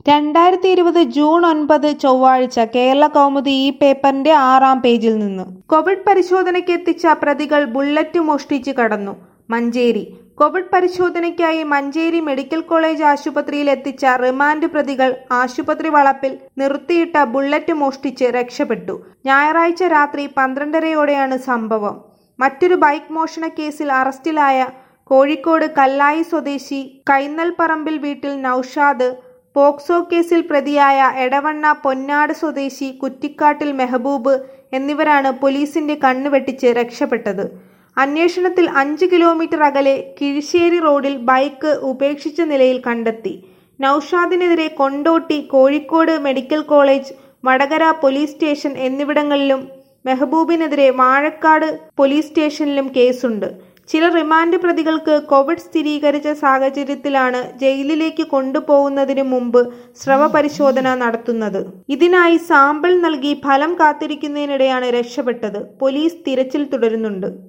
രണ്ടായിരത്തി ഇരുപത് ജൂൺ ഒൻപത് ചൊവ്വാഴ്ച കേരള കൗമുദി ഈ പേപ്പറിന്റെ ആറാം പേജിൽ നിന്ന് കോവിഡ് പരിശോധനയ്ക്ക് എത്തിച്ച പ്രതികൾ ബുള്ളറ്റ് മോഷ്ടിച്ച് കടന്നു മഞ്ചേരി കോവിഡ് പരിശോധനയ്ക്കായി മഞ്ചേരി മെഡിക്കൽ കോളേജ് ആശുപത്രിയിൽ എത്തിച്ച റിമാൻഡ് പ്രതികൾ ആശുപത്രി വളപ്പിൽ നിർത്തിയിട്ട ബുള്ളറ്റ് മോഷ്ടിച്ച് രക്ഷപ്പെട്ടു ഞായറാഴ്ച രാത്രി പന്ത്രണ്ടരയോടെയാണ് സംഭവം മറ്റൊരു ബൈക്ക് മോഷണ കേസിൽ അറസ്റ്റിലായ കോഴിക്കോട് കല്ലായി സ്വദേശി കൈന്നൽപ്പറമ്പിൽ വീട്ടിൽ നൌഷാദ് പോക്സോ കേസിൽ പ്രതിയായ എടവണ്ണ പൊന്നാട് സ്വദേശി കുറ്റിക്കാട്ടിൽ മെഹബൂബ് എന്നിവരാണ് പോലീസിന്റെ കണ്ണുവെട്ടിച്ച് രക്ഷപ്പെട്ടത് അന്വേഷണത്തിൽ അഞ്ച് കിലോമീറ്റർ അകലെ കിഴിശ്ശേരി റോഡിൽ ബൈക്ക് ഉപേക്ഷിച്ച നിലയിൽ കണ്ടെത്തി നൌഷാദിനെതിരെ Kondotty Kozhikode medical college Vadakara police station എന്നിവിടങ്ങളിലും മെഹബൂബിനെതിരെ വാഴക്കാട് പോലീസ് സ്റ്റേഷനിലും കേസുണ്ട് ചില റിമാൻഡ് പ്രതികൾക്ക് കോവിഡ് സ്ഥിരീകരിച്ച സാഹചര്യത്തിലാണ് ജയിലിലേക്ക് കൊണ്ടുപോകുന്നതിന് മുമ്പ് സ്രവ പരിശോധന നടത്തുന്നത് ഇതിനായി സാമ്പിൾ നൽകി ഫലം കാത്തിരിക്കുന്നതിനിടെയാണ് രക്ഷപ്പെട്ടത് പോലീസ് തിരച്ചിൽ തുടരുന്നുണ്ട്